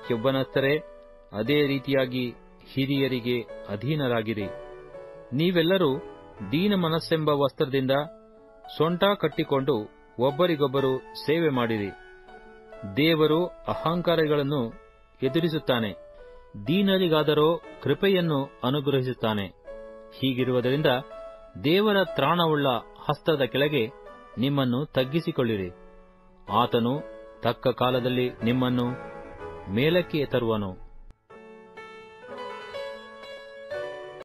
ಯೌವನಸ್ಥರೇ ಅದೇ ರೀತಿಯಾಗಿ ಹಿರಿಯರಿಗೆ ಅಧೀನರಾಗಿರಿ ನೀವೆಲ್ಲರೂ ದೀನ ಮನಸ್ಸೆಂಬ ವಸ್ತ್ರದಿಂದ ಸೊಂಟ ಕಟ್ಟಿಕೊಂಡು ಒಬ್ಬರಿಗೊಬ್ಬರು ಸೇವೆ ಮಾಡಿರಿ ದೇವರು ಅಹಂಕಾರಿಗಳನ್ನು ಎದುರಿಸುತ್ತಾನೆ ದೀನರಿಗಾದರೋ ಕೃಪೆಯನ್ನು ಅನುಗ್ರಹಿಸುತ್ತಾನೆ ಹೀಗಿರುವುದರಿಂದ ದೇವರ ತ್ರಾಣವುಳ್ಳ ಹಸ್ತದ ಕೆಳಗೆ ನಿಮ್ಮನ್ನು ತಗ್ಗಿಸಿಕೊಳ್ಳಿರಿ ಆತನು ತಕ್ಕ ಕಾಲದಲ್ಲಿ ನಿಮ್ಮನ್ನು ಮೇಲಕ್ಕೆ ತರುವನು